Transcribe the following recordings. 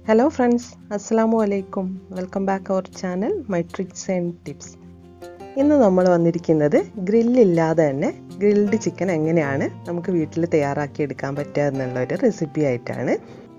hello friends അസ്സാം വലൈക്കും welcome back our channel my tricks and tips ഇന്ന് നമ്മൾ വന്നിരിക്കുന്നത് ഗ്രില്ലില്ലാതെ തന്നെ ഗ്രിൽഡ് ചിക്കൻ എങ്ങനെയാണ് നമുക്ക് വീട്ടിൽ തയ്യാറാക്കിയെടുക്കാൻ പറ്റുക എന്നുള്ള ഒരു റെസിപ്പി ആയിട്ടാണ്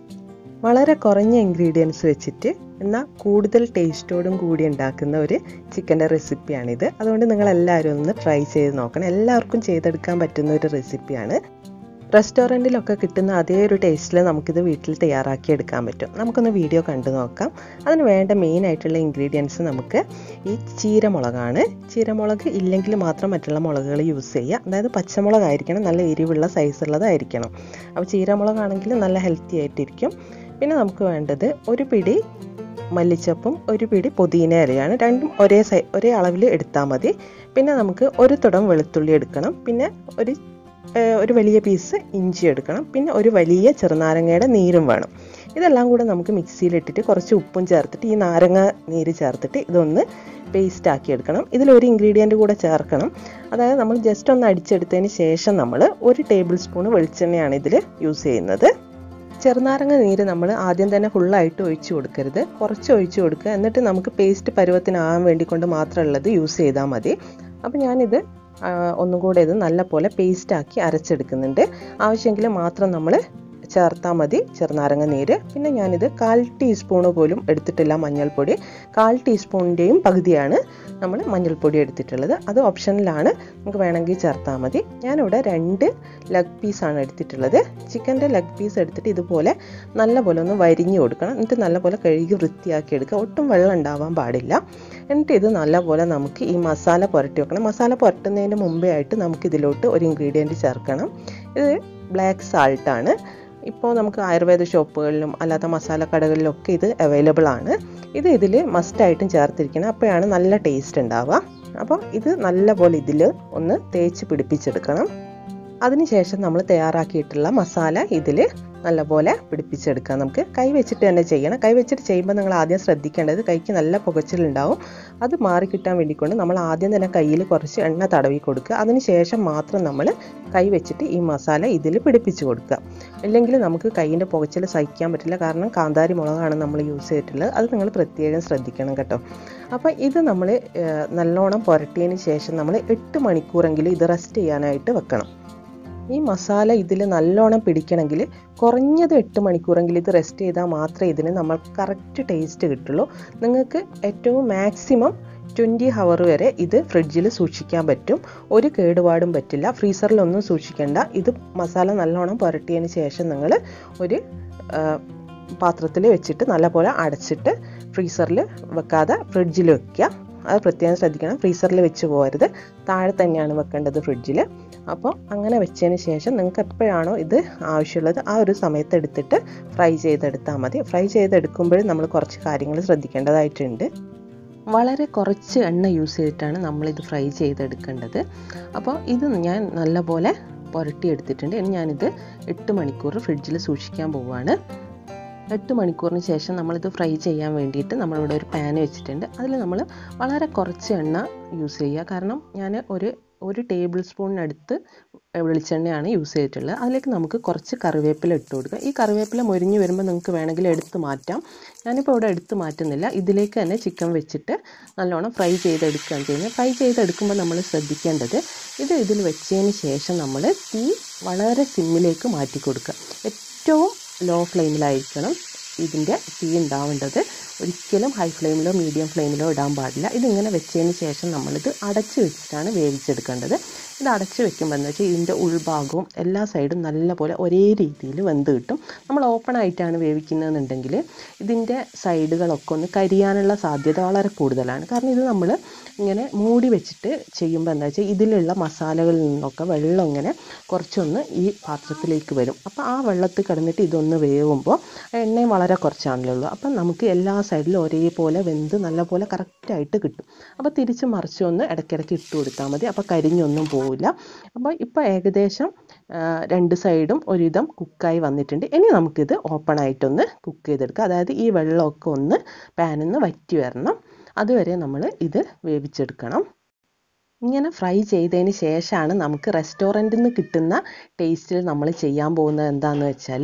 വളരെ കുറഞ്ഞ ഇൻഗ്രീഡിയൻസ് വെച്ചിട്ട് എന്നാൽ കൂടുതൽ ടേസ്റ്റോടും കൂടി ഉണ്ടാക്കുന്ന ഒരു ചിക്കൻ്റെ റെസിപ്പിയാണിത് അതുകൊണ്ട് നിങ്ങൾ എല്ലാവരും ഒന്ന് ട്രൈ ചെയ്ത് നോക്കണം എല്ലാവർക്കും ചെയ്തെടുക്കാൻ പറ്റുന്ന ഒരു റെസിപ്പിയാണ് റെസ്റ്റോറൻറ്റിലൊക്കെ കിട്ടുന്ന അതേ ഒരു ടേസ്റ്റിൽ നമുക്കിത് വീട്ടിൽ തയ്യാറാക്കി എടുക്കാൻ പറ്റും നമുക്കൊന്ന് വീഡിയോ കണ്ടു നോക്കാം അതിന് വേണ്ട മെയിൻ ആയിട്ടുള്ള ഇൻഗ്രീഡിയൻസ് നമുക്ക് ഈ ചീരമുളകാണ് ചീരമുളക് ഇല്ലെങ്കിൽ മാത്രം മറ്റുള്ള മുളകുകൾ യൂസ് ചെയ്യുക അതായത് പച്ചമുളകായിരിക്കണം നല്ല എരിവുള്ള സൈസുള്ളതായിരിക്കണം അപ്പോൾ ചീരമുളകാണെങ്കിൽ നല്ല ഹെൽത്തി ആയിട്ടിരിക്കും പിന്നെ നമുക്ക് വേണ്ടത് ഒരു പിടി മല്ലിച്ചപ്പും ഒരു പിടി പുതിന ഇലയാണ് രണ്ടും ഒരേ സൈ ഒരേ അളവിൽ എടുത്താൽ മതി പിന്നെ നമുക്ക് ഒരു തുടം വെളുത്തുള്ളി എടുക്കണം പിന്നെ ഒരു ഒരു വലിയ പീസ് ഇഞ്ചി എടുക്കണം പിന്നെ ഒരു വലിയ ചെറുനാരങ്ങയുടെ നീരും വേണം ഇതെല്ലാം കൂടെ നമുക്ക് മിക്സിയിലിട്ടിട്ട് കുറച്ച് ഉപ്പും ചേർത്തിട്ട് ഈ നാരങ്ങ നീര് ചേർത്തിട്ട് ഇതൊന്ന് പേസ്റ്റ് ആക്കി എടുക്കണം ഇതിലൊരു ഇൻഗ്രീഡിയൻറ്റ് കൂടെ ചേർക്കണം അതായത് നമ്മൾ ജസ്റ്റ് ഒന്ന് അടിച്ചെടുത്തതിന് ശേഷം നമ്മൾ ഒരു ടേബിൾ സ്പൂൺ വെളിച്ചെണ്ണയാണ് ഇതിൽ യൂസ് ചെയ്യുന്നത് ചെറുനാരങ്ങ നീര് നമ്മൾ ആദ്യം തന്നെ ഫുള്ളായിട്ട് ഒഴിച്ചു കൊടുക്കരുത് കുറച്ച് ഒഴിച്ചു കൊടുക്കുക എന്നിട്ട് നമുക്ക് പേസ്റ്റ് പരുവത്തിനാകാൻ വേണ്ടി കൊണ്ട് മാത്രമുള്ളത് യൂസ് ചെയ്താൽ മതി അപ്പോൾ ഞാനിത് ഒന്നും കൂടെ ഇത് നല്ലപോലെ പേസ്റ്റാക്കി അരച്ചെടുക്കുന്നുണ്ട് ആവശ്യമെങ്കിൽ മാത്രം നമ്മൾ ചേർത്താൽ മതി ചെറുനാരങ്ങ നീര് പിന്നെ ഞാനിത് കാൽ ടീസ്പൂണ് പോലും എടുത്തിട്ടില്ല മഞ്ഞൾപ്പൊടി കാൽ ടീസ്പൂണിൻ്റെയും പകുതിയാണ് നമ്മൾ മഞ്ഞൾപ്പൊടി എടുത്തിട്ടുള്ളത് അത് ഓപ്ഷനിലാണ് നമുക്ക് വേണമെങ്കിൽ ചേർത്താൽ മതി ഞാനിവിടെ രണ്ട് ലെഗ് പീസാണ് എടുത്തിട്ടുള്ളത് ചിക്കൻ്റെ ലെഗ് പീസ് എടുത്തിട്ട് ഇതുപോലെ നല്ലപോലെ ഒന്ന് വരിഞ്ഞു കൊടുക്കണം എന്നിട്ട് നല്ലപോലെ കഴുകി വൃത്തിയാക്കി എടുക്കുക ഒട്ടും വെള്ളം ഉണ്ടാവാൻ പാടില്ല എന്നിട്ട് ഇത് നല്ലപോലെ നമുക്ക് ഈ മസാല പുരട്ടി വെക്കണം മസാല പുരട്ടുന്നതിന് മുമ്പേ ആയിട്ട് നമുക്ക് ഇതിലോട്ട് ഒരു ഇൻഗ്രീഡിയൻറ്റ് ചേർക്കണം ഇത് ബ്ലാക്ക് സാൾട്ടാണ് ഇപ്പോൾ നമുക്ക് ആയുർവേദ ഷോപ്പുകളിലും അല്ലാത്ത മസാല കടകളിലൊക്കെ ഇത് അവൈലബിൾ ആണ് ഇത് ഇതിൽ മസ്റ്റായിട്ടും ചേർത്തിരിക്കണം അപ്പോഴാണ് നല്ല ടേസ്റ്റ് ഉണ്ടാവുക അപ്പോൾ ഇത് നല്ലപോലെ ഇതിൽ ഒന്ന് തേച്ച് പിടിപ്പിച്ചെടുക്കണം അതിനുശേഷം നമ്മൾ തയ്യാറാക്കിയിട്ടുള്ള മസാല ഇതിൽ നല്ലപോലെ പിടിപ്പിച്ചെടുക്കാം നമുക്ക് കൈ വെച്ചിട്ട് തന്നെ ചെയ്യണം കൈ വെച്ചിട്ട് ചെയ്യുമ്പോൾ നിങ്ങൾ ആദ്യം ശ്രദ്ധിക്കേണ്ടത് കൈക്ക് നല്ല പുകച്ചിലുണ്ടാവും അത് മാറിക്കിട്ടാൻ വേണ്ടിക്കൊണ്ട് നമ്മൾ ആദ്യം തന്നെ കയ്യിൽ കുറച്ച് എണ്ണ തടവി കൊടുക്കുക അതിനുശേഷം മാത്രം നമ്മൾ കൈ വെച്ചിട്ട് ഈ മസാല ഇതിൽ പിടിപ്പിച്ച് കൊടുക്കുക ഇല്ലെങ്കിൽ നമുക്ക് കൈയിൻ്റെ പുകച്ചിൽ സഹിക്കാൻ പറ്റില്ല കാരണം കാന്താരി മുളകാണ് നമ്മൾ യൂസ് ചെയ്തിട്ടുള്ളത് അത് നിങ്ങൾ പ്രത്യേകം ശ്രദ്ധിക്കണം കേട്ടോ അപ്പോൾ ഇത് നമ്മൾ നല്ലോണം പുരട്ടിയതിന് ശേഷം നമ്മൾ എട്ട് മണിക്കൂറെങ്കിലും ഇത് റെസ്റ്റ് ചെയ്യാനായിട്ട് വെക്കണം ഈ മസാല ഇതിൽ നല്ലോണം പിടിക്കണമെങ്കിൽ കുറഞ്ഞത് എട്ട് മണിക്കൂറെങ്കിലും ഇത് റെസ്റ്റ് ചെയ്താൽ മാത്രമേ ഇതിന് നമ്മൾ കറക്റ്റ് ടേസ്റ്റ് കിട്ടുള്ളൂ നിങ്ങൾക്ക് ഏറ്റവും മാക്സിമം ട്വൻറ്റി ഹവർ വരെ ഇത് ഫ്രിഡ്ജിൽ സൂക്ഷിക്കാൻ പറ്റും ഒരു കേടുപാടും പറ്റില്ല ഫ്രീസറിലൊന്നും സൂക്ഷിക്കേണ്ട ഇത് മസാല നല്ലോണം പുരട്ടിയതിന് ശേഷം നിങ്ങൾ ഒരു പാത്രത്തിൽ വെച്ചിട്ട് നല്ലപോലെ അടച്ചിട്ട് ഫ്രീസറിൽ വെക്കാതെ ഫ്രിഡ്ജിൽ വെക്കുക അത് പ്രത്യേകം ശ്രദ്ധിക്കണം ഫ്രീസറിൽ വെച്ച് പോകരുത് താഴെ തന്നെയാണ് വെക്കേണ്ടത് ഫ്രിഡ്ജിൽ അപ്പോൾ അങ്ങനെ വെച്ചതിന് ശേഷം നിങ്ങൾക്ക് എപ്പോഴാണോ ഇത് ആവശ്യമുള്ളത് ആ ഒരു സമയത്ത് എടുത്തിട്ട് ഫ്രൈ ചെയ്തെടുത്താൽ മതി ഫ്രൈ ചെയ്തെടുക്കുമ്പോഴും നമ്മൾ കുറച്ച് കാര്യങ്ങൾ ശ്രദ്ധിക്കേണ്ടതായിട്ടുണ്ട് വളരെ കുറച്ച് എണ്ണ യൂസ് ചെയ്തിട്ടാണ് നമ്മളിത് ഫ്രൈ ചെയ്തെടുക്കേണ്ടത് അപ്പോൾ ഇത് ഞാൻ നല്ലപോലെ പുരട്ടിയെടുത്തിട്ടുണ്ട് ഇനി ഞാനിത് എട്ട് മണിക്കൂർ ഫ്രിഡ്ജിൽ സൂക്ഷിക്കാൻ പോവുകയാണ് എട്ട് മണിക്കൂറിന് ശേഷം നമ്മളിത് ഫ്രൈ ചെയ്യാൻ വേണ്ടിയിട്ട് നമ്മളിവിടെ ഒരു പാൻ വെച്ചിട്ടുണ്ട് അതിൽ നമ്മൾ വളരെ കുറച്ച് എണ്ണ യൂസ് ചെയ്യുക കാരണം ഞാൻ ഒരു ഒരു ടേബിൾ സ്പൂണിനടുത്ത് വെളിച്ചെണ്ണയാണ് യൂസ് ചെയ്തിട്ടുള്ളത് അതിലേക്ക് നമുക്ക് കുറച്ച് കറിവേപ്പില ഇട്ട് കൊടുക്കുക ഈ കറിവേപ്പില മൊരിഞ്ഞ് വരുമ്പോൾ നിങ്ങൾക്ക് വേണമെങ്കിൽ എടുത്ത് മാറ്റാം ഞാനിപ്പോൾ ഇവിടെ എടുത്ത് മാറ്റുന്നില്ല ഇതിലേക്ക് തന്നെ ചിക്കൻ വെച്ചിട്ട് നല്ലോണം ഫ്രൈ ചെയ്തെടുക്കുകയാണ് ചെയ്യുന്നത് ഫ്രൈ ചെയ്തെടുക്കുമ്പോൾ നമ്മൾ ശ്രദ്ധിക്കേണ്ടത് ഇത് ഇതിൽ വെച്ചതിന് ശേഷം നമ്മൾ തീ വളരെ സിമ്മിലേക്ക് മാറ്റി കൊടുക്കുക ഏറ്റവും ലോ ഫ്ലെയിമിലായിരിക്കണം ഇതിൻ്റെ തീ ഉണ്ടാവേണ്ടത് ഒരിക്കലും ഹൈ ഫ്ലെയിമിലോ മീഡിയം ഫ്ലെയിമിലോ ഇടാൻ പാടില്ല ഇതിങ്ങനെ വെച്ചതിന് ശേഷം നമ്മളിത് അടച്ച് വെച്ചിട്ടാണ് വേവിച്ചെടുക്കേണ്ടത് ഇത് അടച്ച് വെക്കുമ്പോൾ എന്ന് വെച്ചാൽ ഇതിൻ്റെ ഉൾഭാഗവും എല്ലാ സൈഡും നല്ലപോലെ ഒരേ രീതിയിൽ വെന്ത് കിട്ടും നമ്മൾ ഓപ്പൺ ആയിട്ടാണ് വേവിക്കുന്നതെന്നുണ്ടെങ്കിൽ ഇതിൻ്റെ സൈഡുകളൊക്കെ ഒന്ന് കരിയാനുള്ള സാധ്യത വളരെ കൂടുതലാണ് കാരണം ഇത് നമ്മൾ ഇങ്ങനെ മൂടി വെച്ചിട്ട് ചെയ്യുമ്പോൾ എന്താ വെച്ചാൽ ഇതിലുള്ള മസാലകളിൽ നിന്നൊക്കെ വെള്ളം ഇങ്ങനെ കുറച്ചൊന്ന് ഈ പാത്രത്തിലേക്ക് വരും അപ്പോൾ ആ വെള്ളത്തിൽ കിടന്നിട്ട് ഇതൊന്ന് വേവുമ്പോൾ എണ്ണയും വളരെ കുറച്ചാണല്ലോ ഉള്ളൂ അപ്പം നമുക്ക് എല്ലാ സൈഡിലും ഒരേപോലെ വെന്ത് നല്ലപോലെ കറക്റ്റായിട്ട് കിട്ടും അപ്പോൾ തിരിച്ച് മറിച്ചൊന്ന് ഇടയ്ക്കിടയ്ക്ക് ഇട്ട് കൊടുത്താൽ മതി അപ്പോൾ കരിഞ്ഞൊന്നും പോവില്ല അപ്പോൾ ഇപ്പോൾ ഏകദേശം രണ്ട് സൈഡും ഒരുവിധം കുക്കായി വന്നിട്ടുണ്ട് ഇനി നമുക്കിത് ഓപ്പൺ ആയിട്ടൊന്ന് കുക്ക് ചെയ്തെടുക്കാം അതായത് ഈ വെള്ളമൊക്കെ ഒന്ന് പാനിൽ നിന്ന് വറ്റി വരണം അതുവരെ നമ്മൾ ഇത് വേവിച്ചെടുക്കണം ഇങ്ങനെ ഫ്രൈ ചെയ്തതിന് ശേഷമാണ് നമുക്ക് റെസ്റ്റോറൻറ്റിൽ നിന്ന് കിട്ടുന്ന ടേസ്റ്റിൽ നമ്മൾ ചെയ്യാൻ പോകുന്നത് എന്താണെന്ന് വെച്ചാൽ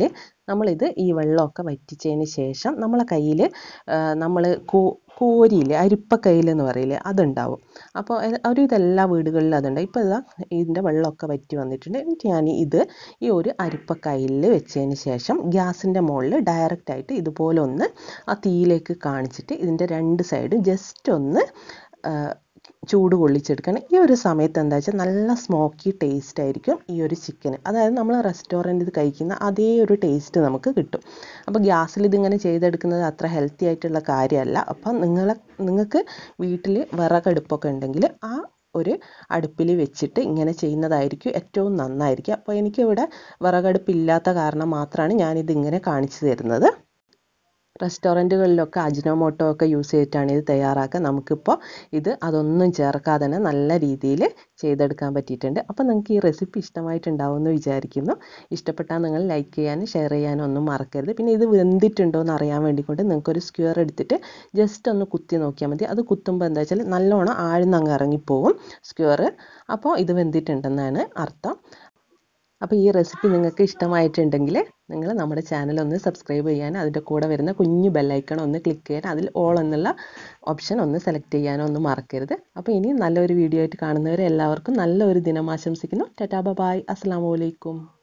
നമ്മളിത് ഈ വെള്ളമൊക്കെ വറ്റിച്ചതിന് ശേഷം നമ്മളെ കയ്യിൽ നമ്മൾ കോ കോരിയില്ലേ അരിപ്പക്കയിൽ എന്ന് പറയില്ലേ അതുണ്ടാവും അപ്പോൾ ഒരു ഇതെല്ലാ വീടുകളിലും അതുണ്ട് ഇപ്പോൾ ഇതാ ഇതിൻ്റെ വെള്ളമൊക്കെ വറ്റി വന്നിട്ടുണ്ട് എന്നിട്ട് ഞാൻ ഇത് ഈ ഒരു അരിപ്പക്കയിൽ വെച്ചതിന് ശേഷം ഗ്യാസിൻ്റെ മുകളിൽ ഡയറക്റ്റായിട്ട് ഇതുപോലെ ഒന്ന് ആ തീയിലേക്ക് കാണിച്ചിട്ട് ഇതിൻ്റെ രണ്ട് സൈഡ് ജസ്റ്റ് ഒന്ന് ചൂട് കൊള്ളിച്ചെടുക്കണം ഈ ഒരു സമയത്ത് എന്താ വെച്ചാൽ നല്ല സ്മോക്കി ടേസ്റ്റ് ആയിരിക്കും ഈ ഒരു ചിക്കന് അതായത് നമ്മൾ റെസ്റ്റോറൻറ്റിൽ കഴിക്കുന്ന അതേ ഒരു ടേസ്റ്റ് നമുക്ക് കിട്ടും അപ്പോൾ ഗ്യാസിൽ ഇതിങ്ങനെ ചെയ്തെടുക്കുന്നത് അത്ര ഹെൽത്തി ആയിട്ടുള്ള കാര്യമല്ല അപ്പം നിങ്ങളെ നിങ്ങൾക്ക് വീട്ടിൽ വിറകടുപ്പൊക്കെ ഉണ്ടെങ്കിൽ ആ ഒരു അടുപ്പിൽ വെച്ചിട്ട് ഇങ്ങനെ ചെയ്യുന്നതായിരിക്കും ഏറ്റവും നന്നായിരിക്കും അപ്പോൾ എനിക്കിവിടെ വിറകടുപ്പില്ലാത്ത കാരണം മാത്രമാണ് ഞാനിത് ഇങ്ങനെ കാണിച്ചു തരുന്നത് റെസ്റ്റോറൻറ്റുകളിലൊക്കെ അജിനോമോട്ടോ ഒക്കെ യൂസ് ചെയ്തിട്ടാണ് ഇത് തയ്യാറാക്കുക നമുക്കിപ്പോൾ ഇത് അതൊന്നും ചേർക്കാതെ തന്നെ നല്ല രീതിയിൽ ചെയ്തെടുക്കാൻ പറ്റിയിട്ടുണ്ട് അപ്പോൾ നിങ്ങൾക്ക് ഈ റെസിപ്പി ഇഷ്ടമായിട്ടുണ്ടാവുമെന്ന് വിചാരിക്കുന്നു ഇഷ്ടപ്പെട്ടാൽ നിങ്ങൾ ലൈക്ക് ചെയ്യാനും ഷെയർ ചെയ്യാനും ഒന്നും മറക്കരുത് പിന്നെ ഇത് വെന്തിട്ടുണ്ടോ എന്ന് അറിയാൻ വേണ്ടിക്കൊണ്ട് നിങ്ങൾക്കൊരു സ്ക്യൂർ എടുത്തിട്ട് ജസ്റ്റ് ഒന്ന് കുത്തി നോക്കിയാൽ മതി അത് കുത്തുമ്പോൾ എന്താ വെച്ചാൽ നല്ലോണം ആഴ്ന്നങ്ങ് ഇറങ്ങിപ്പോവും സ്ക്യൂർ അപ്പോൾ ഇത് വെന്തിട്ടുണ്ടെന്നാണ് അർത്ഥം അപ്പോൾ ഈ റെസിപ്പി നിങ്ങൾക്ക് ഇഷ്ടമായിട്ടുണ്ടെങ്കിൽ നിങ്ങൾ നമ്മുടെ ചാനൽ ഒന്ന് സബ്സ്ക്രൈബ് ചെയ്യാൻ അതിൻ്റെ കൂടെ വരുന്ന കുഞ്ഞു ബെല്ലൈക്കൺ ഒന്ന് ക്ലിക്ക് ചെയ്യാൻ അതിൽ ഓൾ എന്നുള്ള ഓപ്ഷൻ ഒന്ന് സെലക്ട് ചെയ്യാനോ ഒന്നും മറക്കരുത് അപ്പോൾ ഇനി നല്ലൊരു വീഡിയോ ആയിട്ട് കാണുന്നവരെ എല്ലാവർക്കും നല്ലൊരു ദിനം ആശംസിക്കുന്നു ടാറ്റാ ബൈ അസ്സാം വലൈക്കും